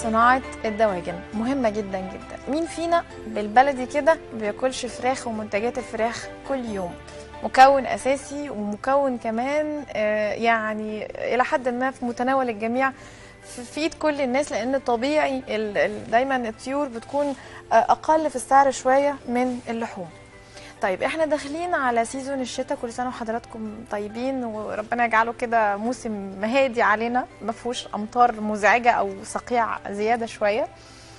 صناعة الدواجن مهمة جدا جدا مين فينا بالبلدي كده بياكلش فراخ ومنتجات الفراخ كل يوم مكون أساسي ومكون كمان آه، يعني إلى حد ما في متناول الجميع في في ايد كل الناس لان طبيعي ال- ال- دايما الطيور بتكون آه، اقل في السعر شويه من اللحوم طيب احنا داخلين على سيزون الشتاء كل سنه وحضراتكم طيبين وربنا يجعله كده موسم هادي علينا ما فيهوش امطار مزعجه او صقيع زياده شويه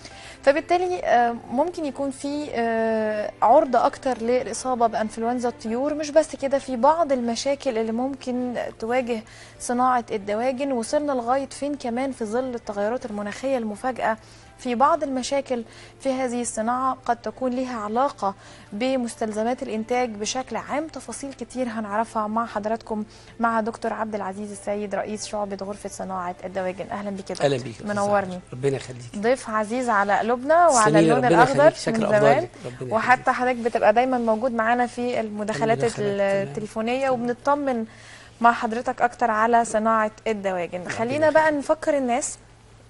فبالتالي آه، ممكن يكون في آه، عرضة أكتر للإصابة بأنفلونزا الطيور مش بس كده في بعض المشاكل اللي ممكن تواجه صناعة الدواجن وصلنا لغاية فين كمان في ظل التغيرات المناخية المفاجئة في بعض المشاكل في هذه الصناعة قد تكون لها علاقة بمستلزمات الإنتاج بشكل عام تفاصيل كتير هنعرفها مع حضراتكم مع دكتور عبد العزيز السيد رئيس شعبة غرفة صناعة الدواجن أهلا بك يا دكتور اهلا بيك يا أستاذ منورني عمر. ربنا يخليك ضيف عزيز على قلوبنا وعلى سمير، اللون ربنا الاخضر يخليك. شكر من زمان أفضالك. ربنا وحتى حضرتك بتبقى دايما موجود معانا في المداخلات المداخلات، تمام. التليفونيه وبنطمن مع حضرتك اكتر على صناعه الدواجن خلينا بقى نفكر الناس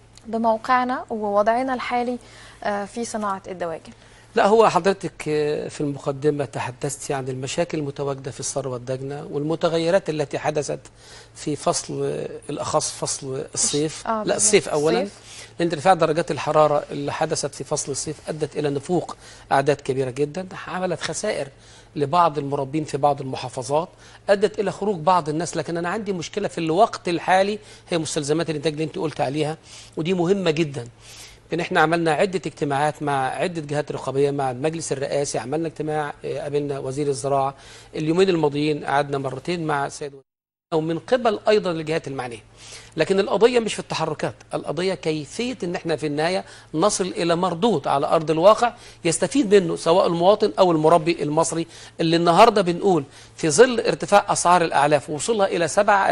بموقعنا ووضعنا الحالي آه، في صناعه الدواجن لا هو حضرتك آه، في المقدمة تحدثت عن المشاكل المتواجدة في الثروة الداجنة والمتغيرات التي حدثت في فصل آه، الأخص فصل الصيف آه، لا بالظبط. الصيف أولا الصيف. لأن ارتفاع درجات الحرارة اللي حدثت في فصل الصيف أدت إلى نفوق أعداد كبيرة جدا عملت خسائر لبعض المربين في بعض المحافظات أدت إلى خروج بعض الناس لكن أنا عندي مشكلة في الوقت الحالي هي مستلزمات الإنتاج اللي أنت قلت عليها ودي مهمة جدا ان احنا عملنا عده اجتماعات مع عده جهات رقابيه مع المجلس الرئاسي عملنا اجتماع آه، قابلنا وزير الزراعه اليومين الماضيين قعدنا مرتين مع السيد وزير او من قبل ايضا الجهات المعنيه لكن القضيه مش في التحركات القضيه كيفيه ان احنا في النهايه نصل الى مردود على ارض الواقع يستفيد منه سواء المواطن او المربي المصري اللي النهارده بنقول في ظل ارتفاع اسعار الاعلاف ووصولها الى 7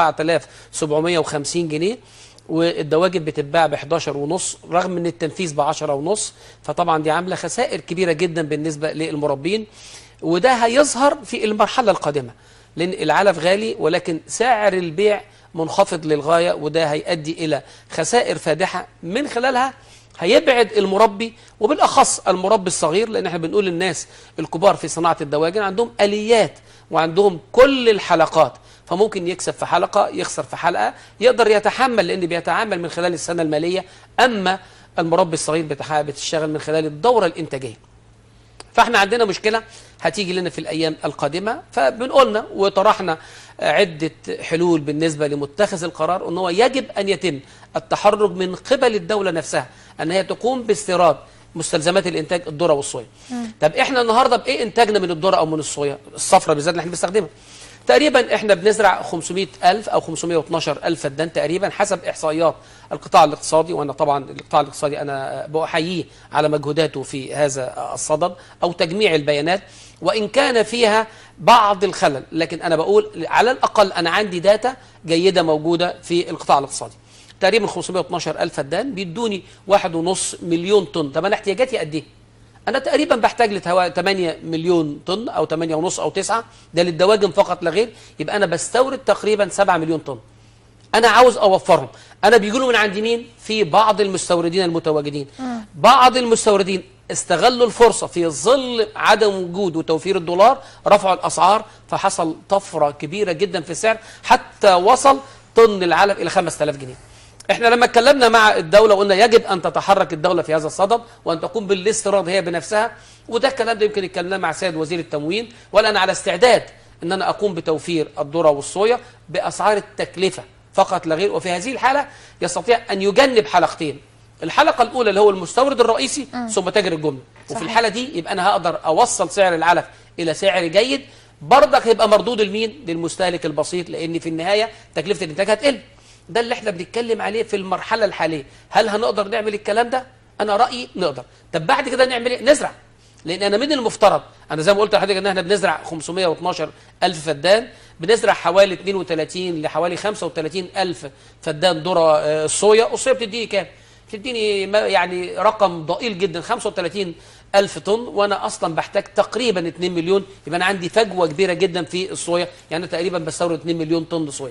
4750 جنيه والدواجن بتتباع ب 11 ونص رغم ان التنفيذ ب 10 ونص فطبعا دي عامله خسائر كبيره جدا بالنسبه للمربين وده هيظهر في المرحله القادمه لان العلف غالي ولكن سعر البيع منخفض للغايه وده هيؤدي الى خسائر فادحه من خلالها هيبعد المربي وبالاخص المربي الصغير لان احنا بنقول للناس الكبار في صناعه الدواجن عندهم اليات وعندهم كل الحلقات فممكن يكسب في حلقه يخسر في حلقه يقدر يتحمل لان بيتعامل من خلال السنه الماليه اما المربي الصغير بتح- بتشتغل من خلال الدوره الانتاجيه فاحنا عندنا مشكله هتيجي لنا في الايام القادمه فبنقولنا وطرحنا عده حلول بالنسبه لمتخذ القرار ان هو يجب ان يتم التحرك من قبل الدوله نفسها ان هي تقوم باستيراد مستلزمات الانتاج الذره والصويا طب احنا النهارده بايه انتاجنا من الذره او من الصويا الصفراء بالذات اللي احنا بنستخدمها تقريبا احنا بنزرع 500 ألف أو 512 ألف فدان تقريبا حسب إحصائيات القطاع الاقتصادي وأنا طبعا القطاع الاقتصادي أنا بأحييه على مجهوداته في هذا الصدد أو تجميع البيانات وإن كان فيها بعض الخلل لكن أنا بقول على الأقل أنا عندي داتا جيدة موجودة في القطاع الاقتصادي تقريبا 512 ألف فدان بيدوني واحد ونص مليون طن طب أنا احتياجاتي قد إيه؟ انا تقريبا بحتاج لتوا- 8 مليون طن او 8 ونص او 9 ده للدواجن فقط لا غير يبقى انا بستورد تقريبا 7 مليون طن انا عاوز اوفرهم انا بيجوا من عند مين في بعض المستوردين المتواجدين بعض المستوردين استغلوا الفرصه في ظل عدم وجود وتوفير الدولار رفعوا الاسعار فحصل طفره كبيره جدا في السعر حتى وصل طن العلف الى 5000 جنيه احنا لما اتكلمنا مع الدولة قلنا يجب ان تتحرك الدولة في هذا الصدد وان تقوم بالاستيراد هي بنفسها وده الكلام ده يمكن اتكلمنا مع سيد وزير التموين ولا انا على استعداد ان انا اقوم بتوفير الذرة والصويا باسعار التكلفة فقط لا غير وفي هذه الحالة يستطيع ان يجنب حلقتين الحلقة الاولى اللي هو المستورد الرئيسي ثم تاجر الجملة وفي صحيح. الحالة دي يبقى انا هقدر اوصل سعر العلف الى سعر جيد برضك هيبقى مردود لمين للمستهلك البسيط لان في النهاية تكلفة الانتاج هتقل ده اللي احنا بنتكلم عليه في المرحله الحاليه هل هنقدر نعمل الكلام ده انا رايي نقدر طب بعد كده نعمل ايه نزرع لان انا من المفترض انا زي ما قلت لحضرتك ان احنا بنزرع 512 الف فدان بنزرع حوالي 32 لحوالي 35 الف فدان ذره آه، الصويا الصويا بتديني كام بتديني ما- يعني رقم ضئيل جدا 35 ألف طن وأنا أصلا بحتاج تقريبا 2 مليون يبقى أنا عندي فجوة كبيرة جدا في الصويا يعني تقريبا بستورد 2 مليون طن صويا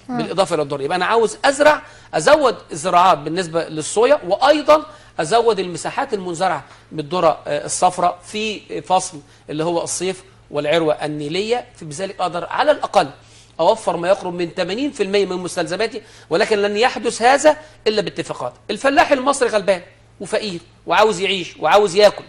بالاضافه الى الذره يبقى انا عاوز ازرع ازود الزراعات بالنسبه للصويا وايضا ازود المساحات المنزرعه بالذره آه، الصفراء في فصل اللي هو الصيف والعروه النيليه في بذلك اقدر على الاقل اوفر ما يقرب من 80% من مستلزماتي ولكن لن يحدث هذا الا باتفاقات الفلاح المصري غلبان وفقير وعاوز يعيش وعاوز ياكل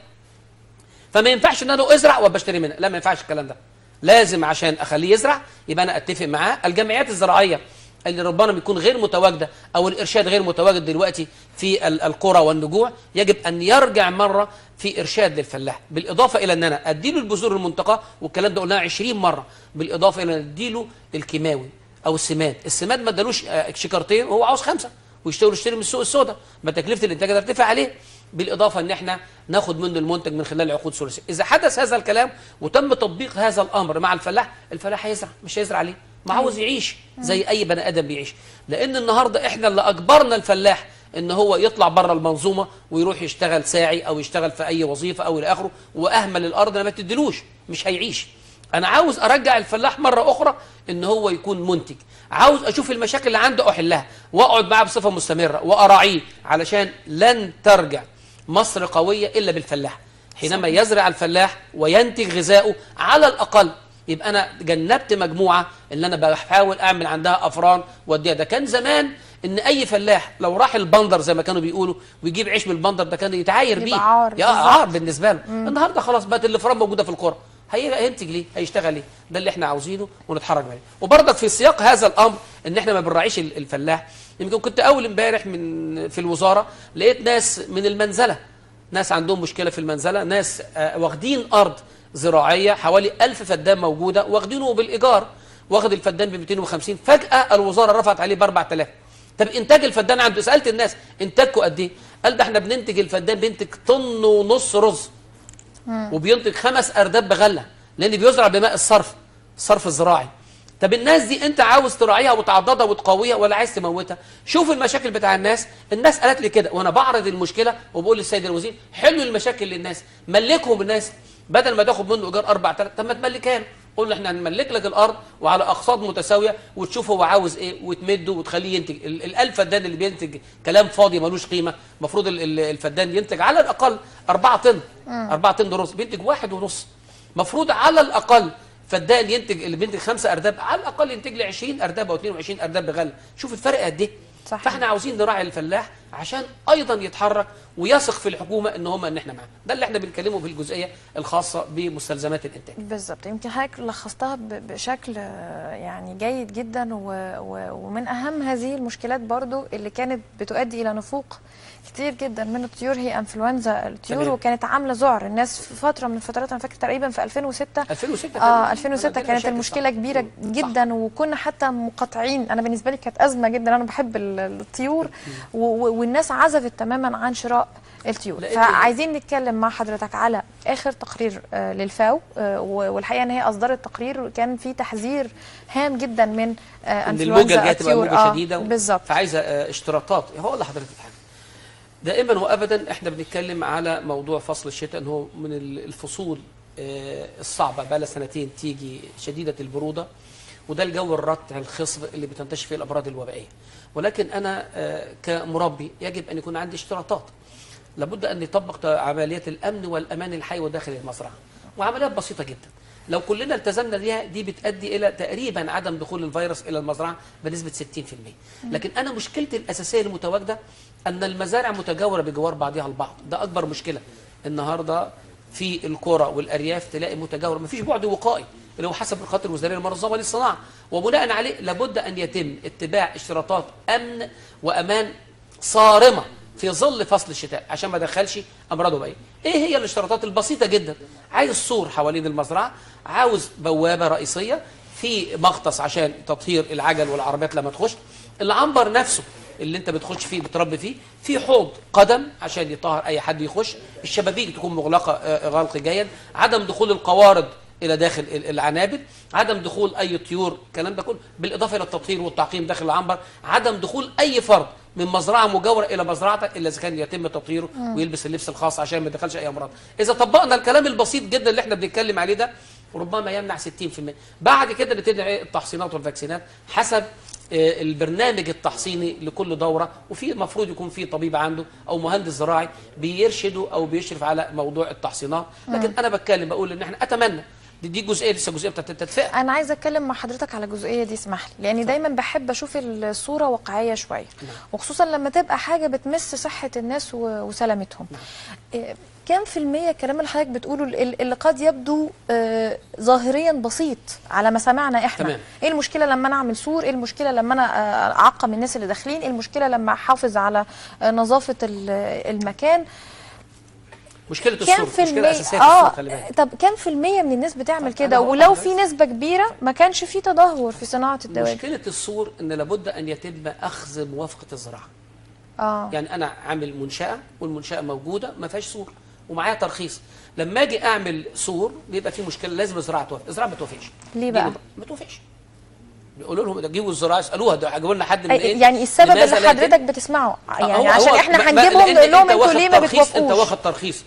فما ينفعش ان انا ازرع وبشتري منها لا ما ينفعش الكلام ده لازم عشان اخليه يزرع يبقى انا اتفق معاه الجمعيات الزراعيه اللي ربما بيكون غير متواجده او الارشاد غير متواجد دلوقتي في ال- القرى والنجوع يجب ان يرجع مره في ارشاد للفلاح بالاضافه الى ان انا اديله البذور المنتقاه والكلام ده قلناه 20 مره بالاضافه الى ان اديله الكيماوي او السماد السماد ما ادالوش آه، شكارتين وهو عاوز خمسه ويشتري يشتري من السوق السوداء ما تكلفه الانتاج هترتفع عليه بالاضافه ان احنا ناخد منه المنتج من خلال عقود ثلاثيه اذا حدث هذا الكلام وتم تطبيق هذا الامر مع الفلاح الفلاح هيزرع مش هيزرع ليه ما عاوز يعيش زي اي بني ادم بيعيش لان النهارده احنا اللي اجبرنا الفلاح ان هو يطلع بره المنظومه ويروح يشتغل ساعي او يشتغل في اي وظيفه او الى اخره واهمل الارض ما تديلوش مش هيعيش انا عاوز ارجع الفلاح مره اخرى ان هو يكون منتج عاوز اشوف المشاكل اللي عنده احلها واقعد معاه بصفه مستمره واراعيه علشان لن ترجع مصر قويه الا بالفلاح حينما يزرع الفلاح وينتج غذائه على الاقل يبقى انا جنبت مجموعه اللي انا بحاول اعمل عندها افران واديها ده كان زمان ان اي فلاح لو راح البندر زي ما كانوا بيقولوا ويجيب عيش من البندر ده كان يتعاير يبقى بيه عار، يا بالظبط. عار بالنسبه له النهارده خلاص بقت الافران موجوده في القرى هي- هينتج ليه هيشتغل ليه ده اللي احنا عاوزينه ونتحرك عليه وبرضك في سياق هذا الامر ان احنا ما بنراعيش ال- الفلاح يمكن كنت اول امبارح من في الوزاره لقيت ناس من المنزله ناس عندهم مشكله في المنزله ناس آه، واخدين ارض زراعيه حوالي ألف فدان موجوده واخدينه بالايجار واخد الفدان ب 250 فجاه الوزاره رفعت عليه ب 4000 طب انتاج الفدان عنده سالت الناس انتاجكم قد ايه قال ده احنا بننتج الفدان بينتج طن ونص رز وبينتج خمس ارداب بغله لان بيزرع بماء الصرف الصرف الزراعي طب الناس دي انت عاوز تراعيها وتعضدها وتقويها ولا عايز تموتها شوف المشاكل بتاع الناس الناس قالت لي كده وانا بعرض المشكله وبقول للسيد الوزير حلوا المشاكل للناس ملكهم الناس بدل ما تاخد منه ايجار 4000 طب ما تملكها له قول له احنا هنملك لك الارض وعلى اقساط متساويه وتشوف هو عاوز ايه وتمده وتخليه ينتج ال- الالف فدان اللي بينتج كلام فاضي ملوش قيمه المفروض ال- ال- الفدان ينتج على الاقل 4 طن 4 طن رز بينتج واحد ونص مفروض على الاقل فدان ينتج اللي بينتج خمسة ارداب على الاقل ينتج لي 20 ارداب او 22 ارداب بغله شوف الفرق قد ايه صحيح. فاحنا عاوزين نراعي الفلاح عشان ايضا يتحرك ويثق في الحكومه ان هم ان احنا معاه ده اللي احنا بنتكلمه في الجزئيه الخاصه بمستلزمات الانتاج بالظبط يمكن حضرتك لخصتها ب- بشكل آه، يعني جيد جدا و... و... ومن اهم هذه المشكلات برضو اللي كانت بتؤدي الى نفوق كتير جدا من الطيور هي انفلونزا الطيور تمام. وكانت عامله ذعر الناس في فتره من الفترات انا فاكر تقريبا في 2006 2006 اه كان- 2006 كان كانت مشاكل، المشكله صح. كبيره صح. جدا وكنا حتى مقاطعين انا بالنسبه لي كانت ازمه جدا انا بحب ال- الطيور و- و- والناس عزفت تماما عن شراء الطيور لأن- فعايزين نتكلم مع حضرتك على اخر تقرير آه، للفاو آه، و- والحقيقه ان هي اصدرت تقرير كان فيه تحذير هام جدا من آه، ان انفلونزا الموجه جايه تبقى الطيور موجه آه، شديده و- بالظبط فعايزه آه، اشتراطات هقول لحضرتك حاجه دائما وابدا احنا بنتكلم على موضوع فصل الشتاء ان هو من ال- الفصول آه، الصعبه بقى لها سنتين تيجي شديده البروده وده الجو الرطع الخصب اللي بتنتشر فيه الامراض الوبائيه ولكن انا آه، كمربي يجب ان يكون عندي اشتراطات لابد ان يطبق عمليات الامن والامان الحيوي داخل المزرعه وعمليات بسيطه جدا لو كلنا التزمنا بيها دي بتؤدي الى تقريبا عدم دخول الفيروس الى المزرعه بنسبه 60% لكن انا مشكلتي الاساسيه المتواجده ان المزارع متجاوره بجوار بعضها البعض ده اكبر مشكله النهارده في القرى والارياف تلاقي متجاور مفيش بعد وقائي اللي هو حسب الخطه الوزاريه المنظمه للصناعه وبناء عليه لابد ان يتم اتباع اشتراطات امن وامان صارمه في ظل فصل الشتاء عشان ما دخلش امراض وبائيه. ايه هي الاشتراطات البسيطه جدا؟ عايز سور حوالين المزرعه، عاوز بوابه رئيسيه في مغطس عشان تطهير العجل والعربيات لما تخش، العنبر نفسه اللي انت بتخش فيه بتربي فيه، في حوض قدم عشان يطهر اي حد يخش، الشبابيك تكون مغلقه آه، غلق جيد، عدم دخول القوارض الى داخل ال- العنابر عدم دخول اي طيور الكلام ده كله بالاضافه الى التطهير والتعقيم داخل العنبر عدم دخول اي فرد من مزرعه مجاوره الى مزرعتك الا اذا كان يتم تطهيره ويلبس اللبس الخاص عشان ما يدخلش اي امراض اذا طبقنا الكلام البسيط جدا اللي احنا بنتكلم عليه ده ربما يمنع 60% بعد كده نبتدي ايه التحصينات والفاكسينات حسب آه، البرنامج التحصيني لكل دوره وفي المفروض يكون في طبيب عنده او مهندس زراعي بيرشده او بيشرف على موضوع التحصينات لكن انا بتكلم بقول ان احنا اتمنى دي, دي جزئيه لسه جزئيه بتاعت التدفئه انا عايزه اتكلم مع حضرتك على الجزئيه دي اسمح لي لاني دايما بحب اشوف الصوره واقعيه شويه وخصوصا لما تبقى حاجه بتمس صحه الناس و- وسلامتهم إيه، كام في المية الكلام اللي حضرتك بتقوله ال- اللي قد يبدو آه، ظاهريا بسيط على مسامعنا احنا تمام. ايه المشكله لما انا اعمل سور ايه المشكله لما انا آه، اعقم الناس اللي داخلين ايه المشكله لما احافظ على آه، نظافه ال- المكان مشكله كام الصوره في مشكله المية اساسيه في الصوره خلي اه بالك طب كام في المية من الناس بتعمل طب كده أنا هقول ولو لحضرتك. في نسبة كبيرة ما كانش في تدهور في صناعة الدواجن مشكله السور ان لابد ان يتم اخذ موافقه الزراعه اه يعني انا عامل منشاه والمنشاه موجوده ما فيهاش سور ومعايا ترخيص لما اجي اعمل سور بيبقى في مشكله لازم الزراعه توافق الزراعه ما توافقش ليه دي بقى؟ نقطة. ما توافقش بيقولوا لهم ده جيبوا الزراعه اسالوها ده جابوا لنا حد من أي- ايه يعني السبب لماذا اللي لا يتم؟ حضرتك بتسمعه يعني هو- عشان هو احنا ما- ما- هنجيبهم لأن نقول لهم أنت انتوا واخد ليه ما ترخيص انت بتوافقوش واخد ترخيص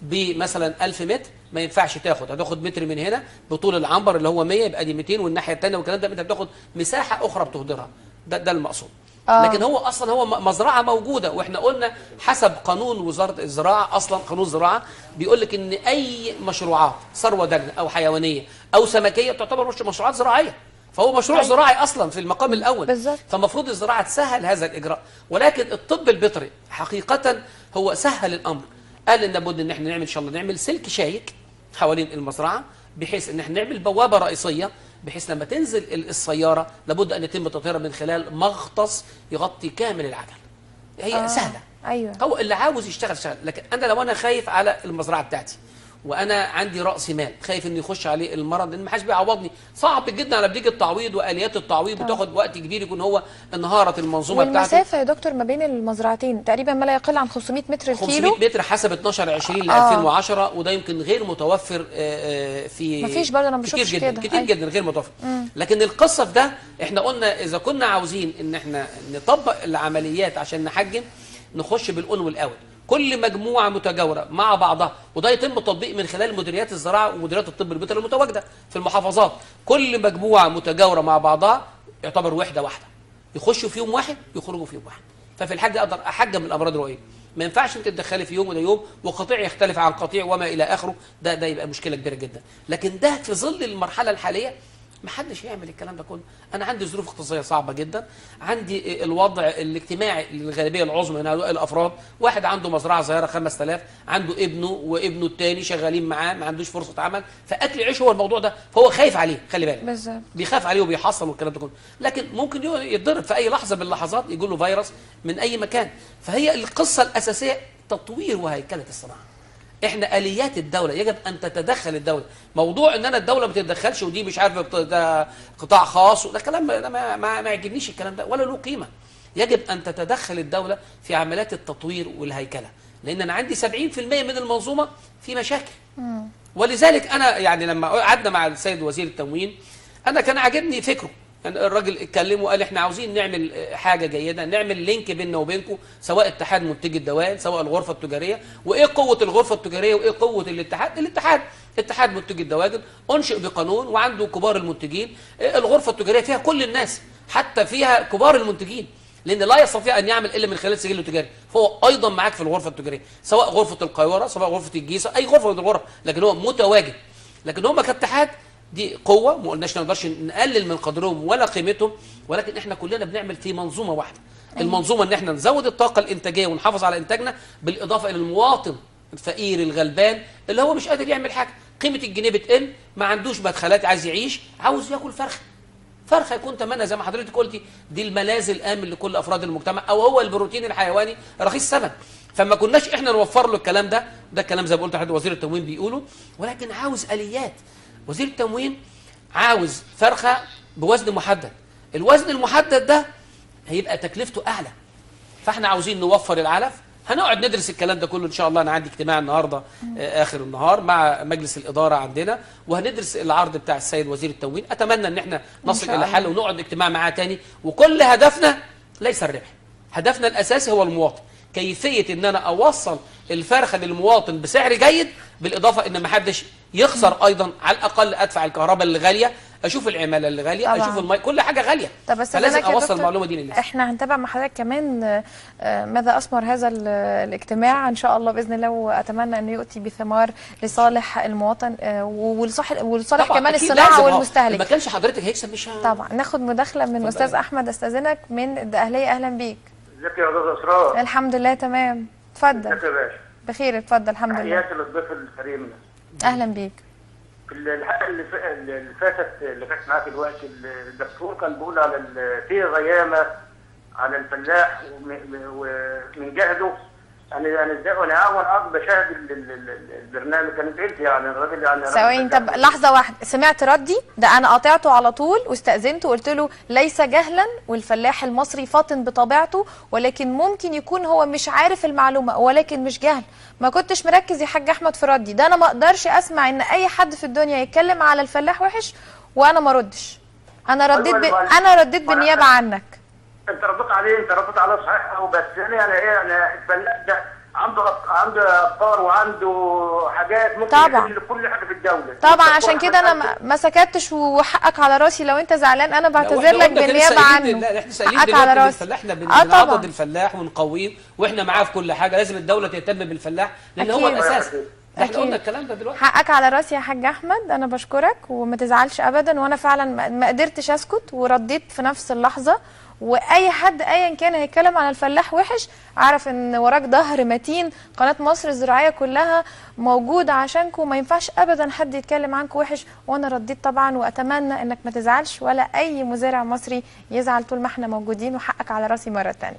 بمثلا 1000 متر ما ينفعش تاخد هتاخد متر من هنا بطول العنبر اللي هو 100 يبقى دي 200 والناحيه الثانيه والكلام ده انت بتاخد مساحه اخرى بتهدرها ده ده المقصود آه. لكن هو اصلا هو م- مزرعه موجوده واحنا قلنا حسب قانون وزاره الزراعه اصلا قانون الزراعه بيقول لك ان اي مشروعات ثروه دجنه او حيوانيه او سمكيه تعتبر مش مشروعات زراعيه فهو مشروع أيوة. زراعي اصلا في المقام الاول بالظبط. فمفروض الزراعه تسهل هذا الاجراء ولكن الطب البيطري حقيقه هو سهل الامر قال ان لابد ان احنا نعمل ان شاء الله نعمل سلك شايك حوالين المزرعه بحيث ان احنا نعمل بوابه رئيسيه بحيث لما تنزل ال- السياره لابد ان يتم تطهيرها من خلال مغطس يغطي كامل العجل هي آه. آه. سهله ايوه هو اللي عاوز يشتغل يشتغل لكن انا لو انا خايف على المزرعه بتاعتي وانا عندي راس مال خايف ان يخش عليه المرض لان ما حدش بيعوضني صعب جدا على بتيجي التعويض واليات التعويض بتاخد وقت كبير يكون هو انهارت المنظومه بتاعته والمسافة يا دكتور ما بين المزرعتين تقريبا ما لا يقل عن 500 متر 500 الكيلو متر حسب 12 20 ل آه. 2010 وده يمكن غير متوفر آه، آه، في مفيش برضه أنا ما كتير بشوفش جدا كده. كتير أيوة. جدا غير متوفر لكن القصه في ده احنا قلنا اذا كنا عاوزين ان احنا نطبق العمليات عشان نحجم نخش بالأون والأول كل مجموعه متجاوره مع بعضها وده يتم تطبيق من خلال مديريات الزراعه ومديريات الطب البيطري المتواجده في المحافظات كل مجموعه متجاوره مع بعضها يعتبر وحده واحده يخشوا في يوم واحد يخرجوا في يوم واحد ففي الحاجه اقدر احجم الامراض الرئويه ما ينفعش انت تدخلي في يوم وده يوم وقطيع يختلف عن قطيع وما الى اخره ده ده يبقى مشكله كبيره جدا لكن ده في ظل المرحله الحاليه ما حدش يعمل الكلام ده كله انا عندي ظروف اقتصاديه صعبه جدا عندي الوضع الاجتماعي للغالبيه العظمى من هؤلاء الافراد واحد عنده مزرعه صغيره 5000 عنده ابنه وابنه الثاني شغالين معاه ما عندوش فرصه عمل فاكل عيش هو الموضوع ده فهو خايف عليه خلي بالك بالظبط بيخاف عليه وبيحصن والكلام ده كله لكن ممكن يو- يتضرب في اي لحظه من اللحظات يجي له فيروس من اي مكان فهي القصه الاساسيه تطوير وهيكله الصناعه احنا اليات الدوله يجب ان تتدخل الدوله موضوع ان انا الدوله ما تتدخلش ودي مش عارف بت- ده قطاع خاص ده كلام ده ما, ما, ما يعجبنيش الكلام ده ولا له قيمه يجب ان تتدخل الدوله في عمليات التطوير والهيكله لان انا عندي 70% من المنظومه في مشاكل ولذلك انا يعني لما قعدنا مع السيد وزير التموين انا كان عاجبني فكره يعني الراجل اتكلم وقال احنا عاوزين نعمل آه، حاجه جيده نعمل لينك بيننا وبينكم سواء اتحاد منتجي الدواء سواء الغرفه التجاريه وايه قوه الغرفه التجاريه وايه قوه الاتحاد الاتحاد اتحاد منتجي الدواجن انشئ بقانون وعنده كبار المنتجين آه، الغرفه التجاريه فيها كل الناس حتى فيها كبار المنتجين لان لا يستطيع ان يعمل الا من خلال سجله تجاري فهو ايضا معاك في الغرفه التجاريه سواء غرفه القاهره سواء غرفه الجيزه اي غرفه من الغرف لكن هو متواجد لكن هم كاتحاد دي قوه ما قلناش ما نقدرش نقلل من قدرهم ولا قيمتهم ولكن احنا كلنا بنعمل في منظومه واحده المنظومه ان احنا نزود الطاقه الانتاجيه ونحافظ على انتاجنا بالاضافه الى المواطن الفقير الغلبان اللي هو مش قادر يعمل حاجه قيمه الجنيه بتقل ما عندوش مدخلات عايز يعيش عاوز ياكل فرخه فرخه يكون ثمنها زي ما حضرتك قلتي دي الملاذ الامن لكل افراد المجتمع او هو البروتين الحيواني رخيص ثمن فما كناش احنا نوفر له الكلام ده ده الكلام زي ما قلت لحضرتك وزير التموين بيقوله ولكن عاوز اليات وزير التموين عاوز فرخه بوزن محدد الوزن المحدد ده هيبقى تكلفته اعلى فاحنا عاوزين نوفر العلف هنقعد ندرس الكلام ده كله ان شاء الله انا عندي اجتماع النهارده آه، اخر النهار مع مجلس الاداره عندنا وهندرس العرض بتاع السيد وزير التموين اتمنى ان احنا نصل شاء الى الله. حل ونقعد اجتماع معاه تاني وكل هدفنا ليس الربح هدفنا الاساسي هو المواطن كيفيه ان انا اوصل الفرخه للمواطن بسعر جيد بالاضافه ان ما حدش يخسر ايضا على الاقل ادفع الكهرباء الغاليه اشوف العماله اللي غاليه طبعاً. اشوف المي كل حاجه غاليه طب بس فلازم أستاذنك يا اوصل دكتور، المعلومه دي للناس احنا هنتابع مع حضرتك كمان آه، آه، ماذا اثمر هذا ال- الاجتماع ان شاء الله باذن الله واتمنى انه يؤتي بثمار لصالح المواطن آه، ولصالح ولصالح طبعاً، كمان أكيد الصناعه لازم. آه، ما والمستهلك كانش حضرتك هيكسب مش ه- طبعا ناخد مداخله من اتفضل. استاذ احمد استاذنك من الدقهليه اهلا بيك ازيك يا استاذ اسراء الحمد لله تمام اتفضل ازيك يا باشا بخير اتفضل الحمد لله تحياتي للضيف الكريم اهلا بيك في الحلقه اللي ف- اللي فاتت اللي كانت معاك دلوقتي الدكتور كان بيقول على ال- في غيامه على الفلاح وم- ومن جهله يعني يعني ازاي وانا اول اب بشاهد ال- ال- ال- البرنامج كانت انت يعني الراجل يعني ثواني طب لحظة واحدة سمعت ردي ده أنا قاطعته على طول واستأذنته وقلت له ليس جهلا والفلاح المصري فاطن بطبيعته ولكن ممكن يكون هو مش عارف المعلومة ولكن مش جهل ما كنتش مركز يا حاج أحمد في ردي ده أنا ما أقدرش أسمع إن أي حد في الدنيا يتكلم على الفلاح وحش وأنا ما ردش أنا رديت ب... أيوة، أيوة. أنا رديت بالنيابة عنك انت رديت عليه انت رديت عليه صحيح او بس انا يعني ايه يعني الفلاح ده عنده أف- عنده افكار وعنده حاجات ممكن طبعاً. يحل كل حاجه في الدوله طبعا أنت عشان كل كده حاجة انا ما- ما سكتش وحقك على راسي لو انت زعلان انا لا، بعتذر وإحنا لك قلنا كده بالنيابه سائلين- عنه لا احنا سائلين حقك دلوقتي على إن راسي الفلاح احنا اه طبعا بنعضد الفلاح ونقويه واحنا معاه في كل حاجه لازم الدوله تهتم بالفلاح لان هو أكيد. الاساس ده احنا أكيد. قلنا الكلام ده دلوقتي حقك على راسي يا حاج احمد انا بشكرك وما تزعلش ابدا وانا فعلا ما- ما قدرتش اسكت ورديت في نفس اللحظه واي حد ايا كان هيتكلم عن الفلاح وحش عارف ان وراك ظهر متين قناه مصر الزراعيه كلها موجوده عشانكم وما ينفعش ابدا حد يتكلم عنكم وحش وانا رديت طبعا واتمنى انك ما تزعلش ولا اي مزارع مصري يزعل طول ما احنا موجودين وحقك على راسي مره تانية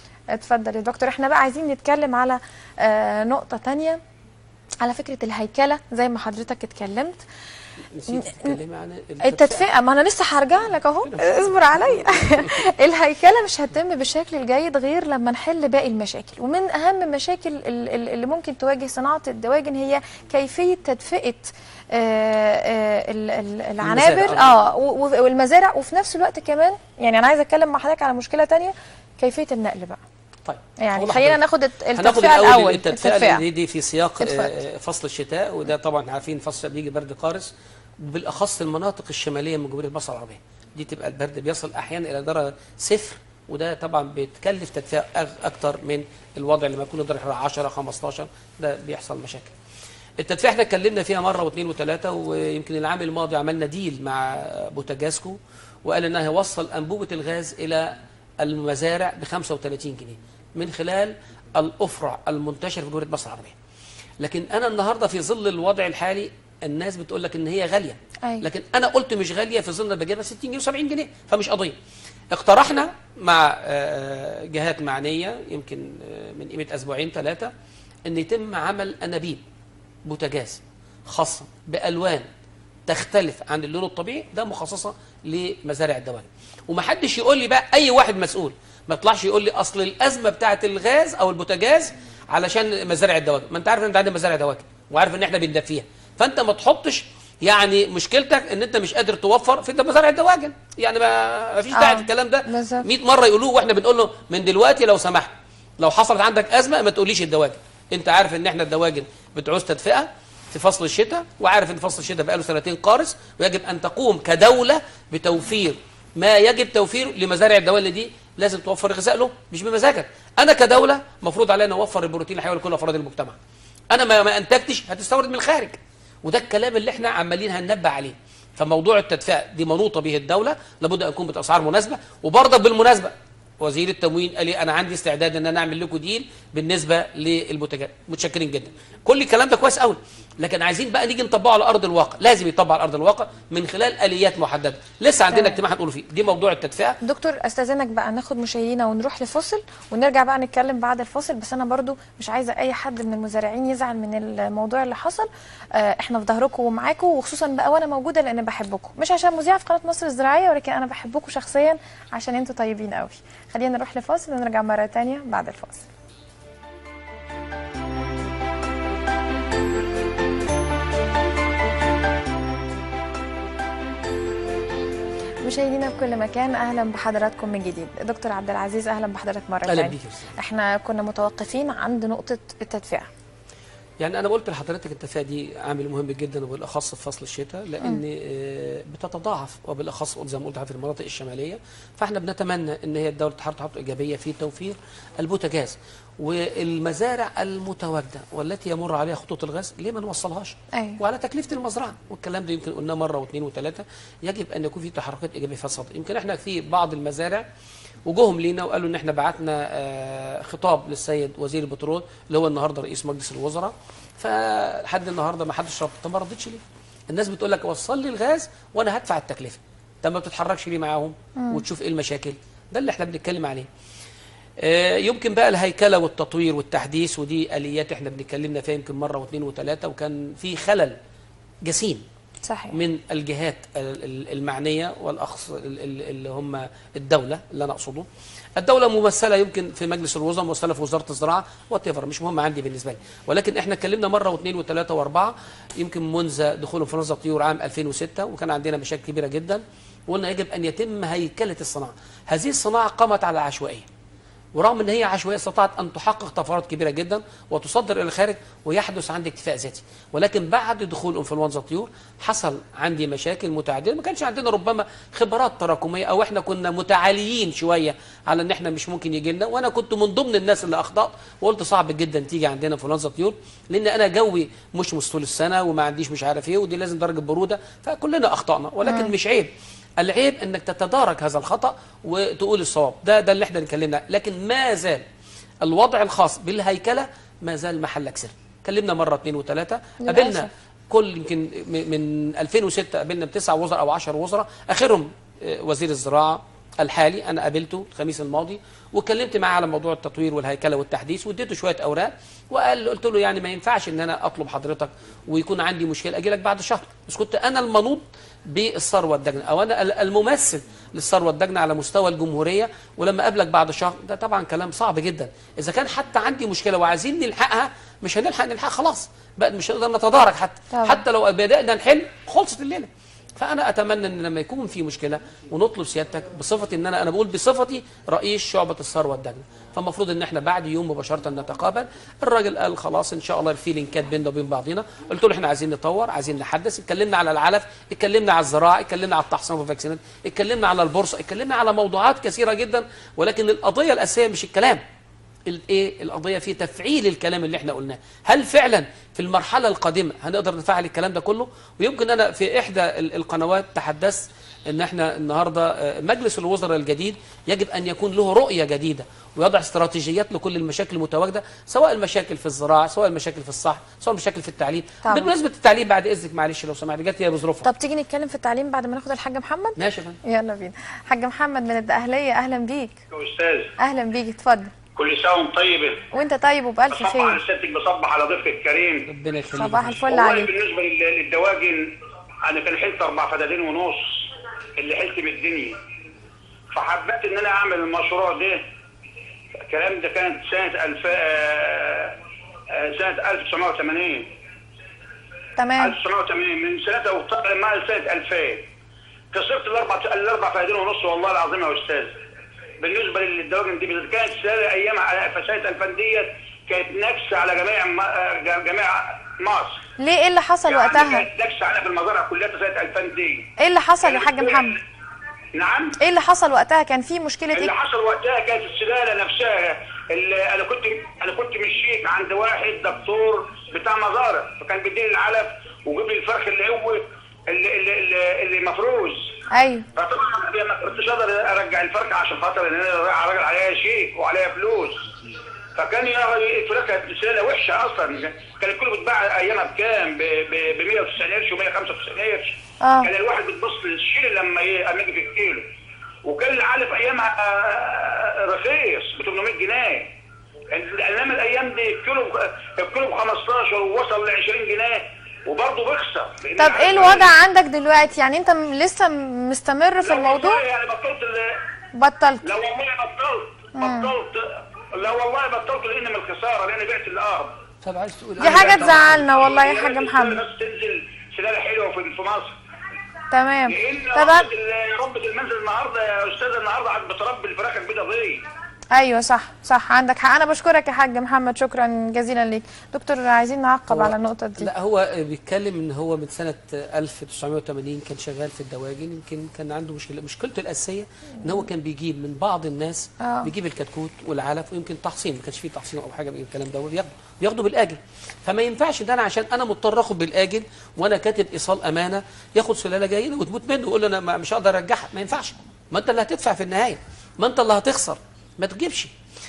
اتفضل يا دكتور احنا بقى عايزين نتكلم على آه نقطه تانية على فكرة الهيكلة زي ما حضرتك اتكلمت نسيت تتكلمي عن التدفئة ما أنا لسه هرجع لك أهو اصبر عليا الهيكلة مش هتتم بالشكل الجيد غير لما نحل باقي المشاكل ومن أهم المشاكل ال- ال- اللي ممكن تواجه صناعة الدواجن هي كيفية تدفئة آه، آه، ال- ال- العنابر المزارع. اه و- و- والمزارع وفي نفس الوقت كمان يعني أنا عايزة أتكلم مع حضرتك على مشكلة تانية كيفية النقل بقى طيب يعني هقول خلينا لحضرتك. ناخد الت- هناخد التدفئة الاول الأول التدفئه اللي دي في سياق اتفضل. آه، فصل الشتاء وده طبعا عارفين فصل بيجي برد قارس بالاخص المناطق الشماليه من جمهوريه مصر العربيه دي تبقى البرد بيصل احيانا الى درجه صفر وده طبعا بيتكلف تدفئه أغ- اكتر من الوضع لما يكون درجه حرارة 10 15 ده بيحصل مشاكل التدفئه احنا اتكلمنا فيها مره واثنين وثلاثه ويمكن العام الماضي عملنا ديل مع بوتاجازكو وقال انها هيوصل انبوبه الغاز الى المزارع ب 35 جنيه من خلال الافرع المنتشر في جمهوريه مصر العربيه. لكن انا النهارده في ظل الوضع الحالي الناس بتقول لك ان هي غاليه أيوة. لكن انا قلت مش غاليه في ظل إن بجيبها 60 جنيه و70 جنيه فمش قضيه. اقترحنا مع آه، جهات معنيه يمكن آه، من قيمه اسبوعين ثلاثه ان يتم عمل انابيب بوتاجاز خاصه بالوان تختلف عن اللون الطبيعي ده مخصصه لمزارع الدواجن ومحدش يقول لي بقى اي واحد مسؤول ما يطلعش يقول لي اصل الازمه بتاعه الغاز او البوتاجاز علشان مزارع الدواجن ما انت عارف ان انت عندنا مزارع دواجن وعارف ان احنا بندفيها فانت ما تحطش يعني مشكلتك ان انت مش قادر توفر في مزارع الدواجن يعني ما ما فيش داعي آه، الكلام ده بالظبط. 100 مره يقولوه واحنا بنقول له من دلوقتي لو سمحت لو حصلت عندك ازمه ما تقوليش الدواجن انت عارف ان احنا الدواجن بتعوز تدفئه في فصل الشتاء وعارف ان فصل الشتاء بقاله سنتين قارس ويجب ان تقوم كدوله بتوفير ما يجب توفيره لمزارع الدواجن دي لازم توفر غذاء له مش بمزاجك انا كدوله مفروض علينا اوفر البروتين الحيوي لكل افراد المجتمع انا ما ما انتجتش هتستورد من الخارج وده الكلام اللي احنا عمالين هننبه عليه فموضوع التدفئه دي منوطه به الدوله لابد ان يكون باسعار مناسبه وبرضه بالمناسبه وزير التموين قال لي انا عندي استعداد ان انا اعمل لكم ديل بالنسبه للبوتاجاز متشكرين جدا كل الكلام ده كويس قوي لكن عايزين بقى نيجي نطبقه على ارض الواقع لازم يطبق على ارض الواقع من خلال اليات محدده لسه عندنا تمام. اجتماع هنقوله فيه دي موضوع التدفئه دكتور استاذنك بقى ناخد مشاهدينا ونروح لفاصل ونرجع بقى نتكلم بعد الفاصل بس انا برضو مش عايزه اي حد من المزارعين يزعل من الموضوع اللي حصل آه، احنا في ظهركم ومعاكم وخصوصا بقى وانا موجوده لان بحبكم مش عشان مذيعه في قناه مصر الزراعيه ولكن انا بحبكم شخصيا عشان انتوا طيبين قوي خلينا نروح لفاصل ونرجع مره تانية بعد الفاصل مشاهدينا في كل مكان اهلا بحضراتكم من جديد دكتور عبد العزيز اهلا بحضرتك مره اهلا تانية بيك يا أستاذ. احنا كنا متوقفين عند نقطه التدفئه يعني انا قلت لحضرتك التفاهه دي عامل مهم جدا وبالاخص في فصل الشتاء لان آه، بتتضاعف وبالاخص زي ما قلت في المناطق الشماليه فاحنا بنتمنى ان هي الدوله تحط تحط ايجابيه في توفير البوتاجاز والمزارع المتواجده والتي يمر عليها خطوط الغاز ليه ما نوصلهاش أيوة. وعلى تكلفه المزرعه والكلام ده يمكن قلناه مره واثنين وثلاثه يجب ان يكون في تحركات ايجابيه في الصدر يمكن احنا في بعض المزارع وجوهم لينا وقالوا ان احنا بعتنا آه، خطاب للسيد وزير البترول اللي هو النهارده رئيس مجلس الوزراء فلحد النهارده ما حدش رد طب ما ردتش ليه؟ الناس بتقول لك وصل لي الغاز وانا هدفع التكلفه طب ما بتتحركش ليه معاهم وتشوف ايه المشاكل ده اللي احنا بنتكلم عليه آه، يمكن بقى الهيكله والتطوير والتحديث ودي اليات احنا بنتكلمنا فيها يمكن مره واثنين وثلاثه وكان في خلل جسيم صحيح من الجهات ال- ال- المعنيه والاخص ال- ال- اللي هم الدوله اللي انا اقصده الدوله ممثله يمكن في مجلس الوزراء ممثله في وزاره الزراعه وات مش مهم عندي بالنسبه لي ولكن احنا اتكلمنا مره واثنين وثلاثه واربعه يمكن منذ دخول انفلونزا الطيور عام 2006 وكان عندنا مشاكل كبيره جدا وقلنا يجب ان يتم هيكله الصناعه هذه الصناعه قامت على عشوائيه ورغم ان هي عشوائيه استطاعت ان تحقق طفرات كبيره جدا وتصدر الى الخارج ويحدث عندي اكتفاء ذاتي ولكن بعد دخول انفلونزا الطيور حصل عندي مشاكل متعدده ما كانش عندنا ربما خبرات تراكميه او احنا كنا متعاليين شويه على ان احنا مش ممكن يجي لنا وانا كنت من ضمن الناس اللي اخطات وقلت صعب جدا تيجي عندنا انفلونزا طيور لان انا جوي مش طول السنه وما عنديش مش عارف ايه ودي لازم درجه بروده فكلنا اخطانا ولكن مش عيب العيب انك تتدارك هذا الخطا وتقول الصواب ده ده اللي احنا اتكلمنا لكن ما زال الوضع الخاص بالهيكله ما زال محلك سر كلمنا مره اثنين وثلاثه للأسف. قابلنا كل يمكن م- من 2006 قابلنا بتسع وزراء او 10 وزراء اخرهم آه، وزير الزراعه الحالي انا قابلته الخميس الماضي واتكلمت معاه على موضوع التطوير والهيكله والتحديث واديته شويه اوراق وقال قلت له يعني ما ينفعش ان انا اطلب حضرتك ويكون عندي مشكله اجي لك بعد شهر بس كنت انا المنوط بالثروه الدجنه او انا ال- الممثل للثروه الدجنه على مستوى الجمهوريه ولما اقابلك بعد شهر ده طبعا كلام صعب جدا اذا كان حتى عندي مشكله وعايزين نلحقها مش هنلحق نلحق خلاص بقى مش هنقدر نتدارك حتى طبعا. حتى لو بدانا نحل خلصت الليله فانا اتمنى ان لما يكون في مشكله ونطلب سيادتك بصفتي ان انا انا بقول بصفتي رئيس شعبه الثروه الدجله فالمفروض ان احنا بعد يوم مباشره نتقابل الراجل قال خلاص ان شاء الله في لينكات بيننا وبين بعضينا قلت له احنا عايزين نطور عايزين نحدث اتكلمنا على العلف اتكلمنا على الزراعه اتكلمنا على التحصين والفاكسينات اتكلمنا على البورصه اتكلمنا على موضوعات كثيره جدا ولكن القضيه الاساسيه مش الكلام الايه القضيه في تفعيل الكلام اللي احنا قلناه هل فعلا في المرحله القادمه هنقدر نفعل الكلام ده كله ويمكن انا في احدى ال- القنوات تحدثت ان احنا النهارده آه، مجلس الوزراء الجديد يجب ان يكون له رؤيه جديده ويضع استراتيجيات لكل المشاكل المتواجده سواء المشاكل في الزراعه سواء المشاكل في الصحه سواء المشاكل في التعليم طبعا. بالنسبه للتعليم بعد اذنك معلش لو سمحت جت هي بظروفها طب تيجي نتكلم في التعليم بعد ما ناخد الحاج محمد ماشي يا فندم يلا بينا حاج محمد من الدقهلية اهلا بيك استاذ اهلا بيك اتفضل كل سنه وانت طيب وانت طيب وبألف بصبح على خير سيادتك بصبح على ضيفك الكريم ربنا يخليك صباح الفل والله عليك بالنسبه لل- للدواجن انا كان حلت اربع فدادين ونص اللي حلت من الدنيا فحبيت ان انا اعمل المشروع ده الكلام ده كانت سنه الف آه، آه، سنه 1980 تمام 1980 من سنتها وطلع مع سنه 2000 كسرت الاربع الاربع فدادين ونص والله العظيم يا استاذ بالنسبه للدواجن دي بالذات كانت سنه ايام على في سنه 2000 ديت كانت نكسه على جميع م- آه، جميع مصر ليه ايه اللي حصل يعني وقتها كانت نكسه علينا في المزارع كلها سنه 2000 دي ايه اللي حصل يا حاج محمد نعم ايه اللي حصل وقتها كان في مشكلة اللي ايه حصل وقتها كانت السلاله نفسها اللي انا كنت انا كنت مشيت عند واحد دكتور بتاع مزارع فكان بيديني العلف وجيب لي الفرخ اللي هو اللي اللي, اللي, اللي مفروز ايوه فطبعا أنا ما كنتش اقدر ارجع الفرخه عشان خاطر ان انا رايح راجل عليها شيك وعليها فلوس فكان يا الفراخ كانت سلاله وحشه اصلا كان الكل بيتباع ايامها بكام؟ ب 190 قرش و195 قرش آه. كان الواحد بتبص للشيل لما ي- لما يجي في الكيلو وكان العلف ايامها آه، رخيص ب 800 جنيه انما الايام دي الكيلو ب- الكيلو ب 15 ووصل ل 20 جنيه وبرضه بيخسر لأن طب ايه العلف- الوضع عندك دلوقتي يعني انت م- لسه م- مستمر في لا الموضوع والله يعني بطلت ال- بطلت لا والله بطلت بطلت لا والله بطلت لان من الخساره لان بعت الارض طب عايز تقول دي إيه؟ حاجة تزعلنا والله يا حاج محمد الناس تنزل سلاله حلوه في في مصر تمام لان طب ربة ال- ربة المنزل النهارده يا استاذ النهارده قاعد بتربي الفراخ البيضاء دي ايوه صح صح عندك حق انا بشكرك يا حاج محمد شكرا جزيلا ليك دكتور عايزين نعقب هو- على النقطه دي لا هو بيتكلم ان هو من سنه 1980 كان شغال في الدواجن يمكن كان عنده مشكله مشكلته الاساسيه ان هو كان بيجيب من بعض الناس آه. بيجيب الكتكوت والعلف ويمكن تحصين ما كانش فيه تحصين او حاجه من الكلام ده بياخده بياخده بالاجل فما ينفعش ان انا عشان انا مضطر اخد بالاجل وانا كاتب ايصال امانه ياخد سلاله جيده وتموت منه ويقول له انا ما- مش هقدر ارجعها ما ينفعش ما انت اللي هتدفع في النهايه ما انت اللي هتخسر ما تجيبش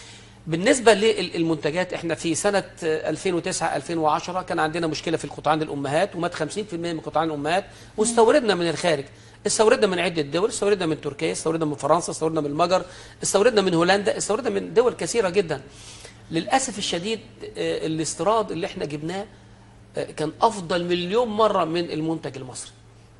بالنسبة للمنتجات احنا في سنة 2009 2010 كان عندنا مشكلة في القطعان الأمهات ومات 50% من قطعان الأمهات واستوردنا من الخارج استوردنا من عدة دول استوردنا من تركيا استوردنا من فرنسا استوردنا من المجر استوردنا من هولندا استوردنا من دول كثيرة جدا للأسف الشديد آه، الاستيراد اللي احنا جبناه آه، كان أفضل مليون مرة من المنتج المصري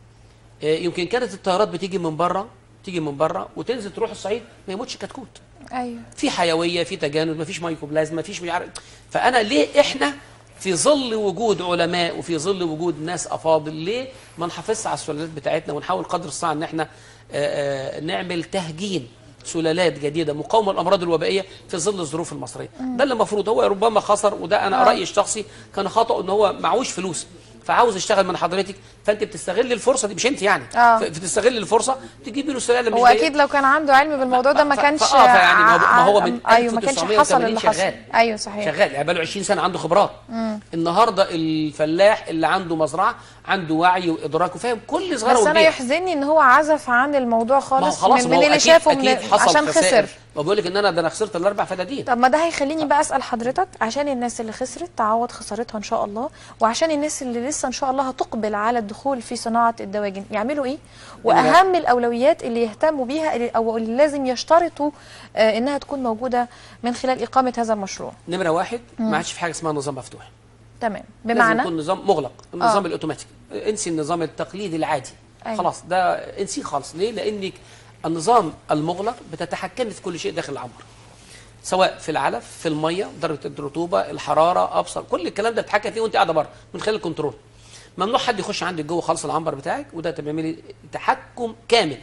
آه، يمكن كانت الطيارات بتيجي من بره تيجي من بره وتنزل تروح الصعيد ما يموتش كتكوت ايوه في حيويه في تجانس مفيش مايكوبلازما مفيش مش عارف فانا ليه احنا في ظل وجود علماء وفي ظل وجود ناس افاضل ليه ما نحافظش على السلالات بتاعتنا ونحاول قدر الساعه ان احنا آه، آه، نعمل تهجين سلالات جديده مقاومه للامراض الوبائيه في ظل الظروف المصريه ده اللي المفروض هو ربما خسر وده انا آه. رايي الشخصي كان خطا ان هو معهوش فلوس فعاوز يشتغل من حضرتك فانت بتستغل الفرصه دي مش انت يعني آه. ف- بتستغل الفرصه تجيبي له سلاله مش هو زي- اكيد لو كان عنده علم بالموضوع ده ما ف- كانش ف- آه، فيعني ما هو- ما هو من ايوه ما كانش حصل 1980 اللي حصل شغال. ايوه صحيح شغال يعني بقاله 20 سنه عنده خبرات النهارده الفلاح اللي عنده مزرعه عنده وعي وادراك وفاهم كل صغيره بس انا وكبيره يحزنني ان هو عزف عن الموضوع ما هو خالص خلاص من, ما من هو اللي أكيد- شافه من أكيد حصل عشان خسائر. خسر ما بقول لك ان انا ده انا خسرت الاربع فدادين طب ما ده هيخليني بقى اسال حضرتك عشان الناس اللي خسرت تعوض خسارتها ان شاء الله وعشان الناس اللي لسه ان شاء الله هتقبل على الدخول في صناعه الدواجن يعملوا ايه واهم الاولويات اللي يهتموا بيها اللي- او اللي لازم يشترطوا آه، انها تكون موجوده من خلال اقامه هذا المشروع نمره واحد ما عادش في حاجه اسمها نظام مفتوح تمام لازم بمعنى يكون نظام مغلق النظام آه. الاوتوماتيك انسي النظام التقليدي العادي أيوة. خلاص ده انسيه خالص ليه لانك النظام المغلق بتتحكمي في كل شيء داخل العنبر سواء في العلف في الميه درجه الرطوبه الحراره ابصر كل الكلام ده بتتحكم فيه وانت قاعده بره من خلال الكنترول ممنوع حد يخش عندك جوه خالص العنبر بتاعك وده تعملي تحكم كامل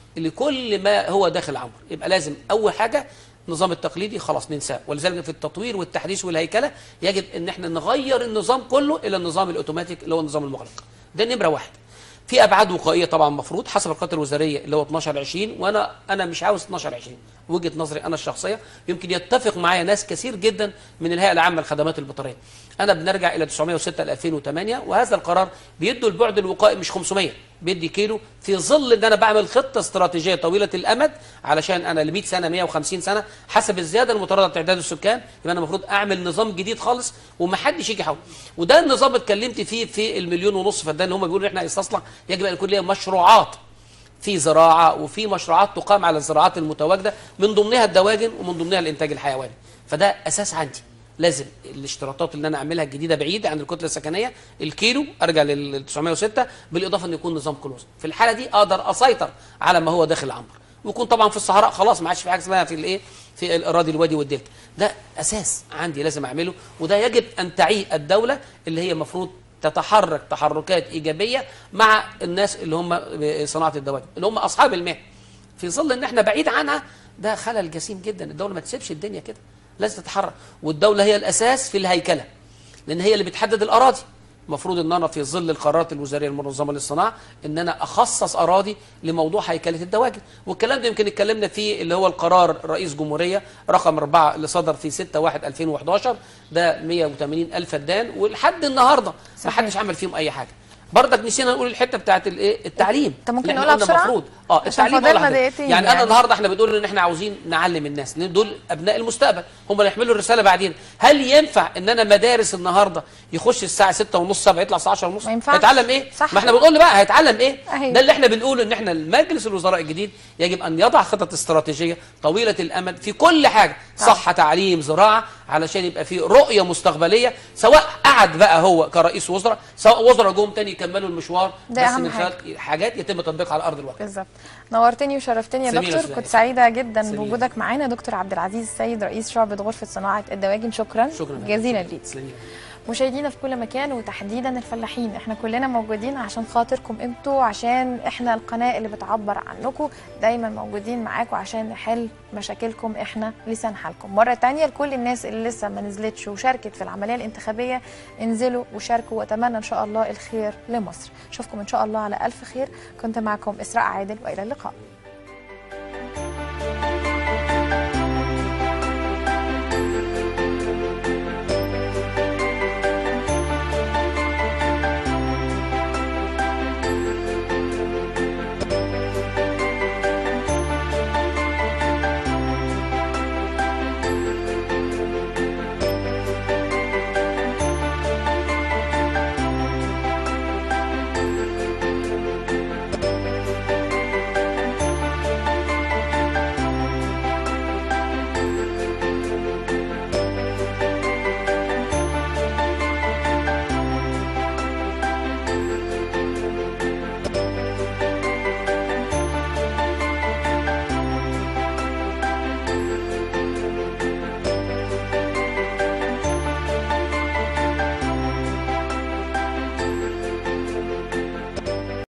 لكل ما هو داخل العنبر يبقى لازم اول حاجه النظام التقليدي خلاص ننساه ولذلك في التطوير والتحديث والهيكله يجب ان احنا نغير النظام كله الى النظام الاوتوماتيك اللي هو النظام المغلق ده نمره واحد في ابعاد وقائيه طبعا مفروض حسب القوات الوزاريه اللي هو 12 20 وانا انا مش عاوز 12 20 وجهه نظري انا الشخصيه يمكن يتفق معايا ناس كثير جدا من الهيئه العامه للخدمات البيطريه انا بنرجع الى 906 ل 2008 وهذا القرار بيدوا البعد الوقائي مش 500 بيدي كيلو في ظل ان انا بعمل خطه استراتيجيه طويله الامد علشان انا ل 100 سنه 150 سنه حسب الزياده المتردده في تعداد السكان يبقى انا المفروض اعمل نظام جديد خالص ومحدش يجي يحاول وده النظام اتكلمت فيه في المليون ونص فدان اللي هم بيقولوا احنا استصلح يجب ان يكون ليها مشروعات في زراعه وفي مشروعات تقام على الزراعات المتواجده من ضمنها الدواجن ومن ضمنها الانتاج الحيواني فده اساس عندي لازم الاشتراطات اللي انا اعملها الجديده بعيده عن الكتله السكنيه الكيلو ارجع لل 906 بالاضافه ان يكون نظام كلوز في الحاله دي اقدر اسيطر على ما هو داخل العنبر ويكون طبعا في الصحراء خلاص ما عادش في حاجه اسمها في الايه في الاراضي الوادي والدلتا ده اساس عندي لازم اعمله وده يجب ان تعيه الدوله اللي هي المفروض تتحرك تحركات ايجابيه مع الناس اللي هم صناعه الدواجن اللي هم اصحاب المهن في ظل ان احنا بعيد عنها ده خلل جسيم جدا الدوله ما تسيبش الدنيا كده لازم تتحرك والدوله هي الاساس في الهيكله لان هي اللي بتحدد الاراضي المفروض ان انا في ظل القرارات الوزاريه المنظمه للصناعه ان انا اخصص اراضي لموضوع هيكله الدواجن والكلام ده يمكن اتكلمنا فيه اللي هو القرار رئيس جمهوريه رقم 4 اللي صدر في 6 1 2011 ده 180 الف فدان ولحد النهارده ما صحيح. حدش عمل فيهم اي حاجه برضك نسينا نقول الحته بتاعت الايه التعليم أنت ممكن اللي إحنا نقولها قلنا بسرعة؟ المفروض اه عشان التعليم فاضلنا ولا حاجة. دقيقتين يعني, يعني. انا النهارده احنا بنقول ان احنا عاوزين نعلم الناس لان دول ابناء المستقبل هم اللي يحملوا الرساله بعدين هل ينفع ان انا مدارس النهارده يخش الساعه 6 ونص 7 يطلع الساعه 10 ونص ما ينفعش. هيتعلم ايه صح. ما احنا بنقول له بقى هيتعلم ايه أهي. ده اللي احنا بنقوله ان احنا المجلس الوزراء الجديد يجب ان يضع خطط استراتيجيه طويله الامد في كل حاجه صحه تعليم زراعه علشان يبقى في رؤيه مستقبليه سواء قعد بقى هو كرئيس وزراء سواء وزراء جم تاني يكملوا المشوار ده بس أهم من خلال حاجات يتم تطبيقها على ارض الواقع بالظبط نورتني وشرفتني يا سميرة دكتور سليمان. كنت سعيده جدا سميرة. بوجودك معانا دكتور عبد العزيز السيد رئيس شعبة غرفه صناعه الدواجن شكرا شكرا جزيلا ليك تسلمي. مشاهدينا في كل مكان وتحديدا الفلاحين احنا كلنا موجودين عشان خاطركم انتوا عشان احنا القناه اللي بتعبر عنكم دايما موجودين معاكم عشان نحل مشاكلكم احنا لسان حالكم مره تانية لكل الناس اللي لسه ما نزلتش وشاركت في العمليه الانتخابيه انزلوا وشاركوا واتمنى ان شاء الله الخير لمصر اشوفكم ان شاء الله على الف خير كنت معكم اسراء عادل والى اللقاء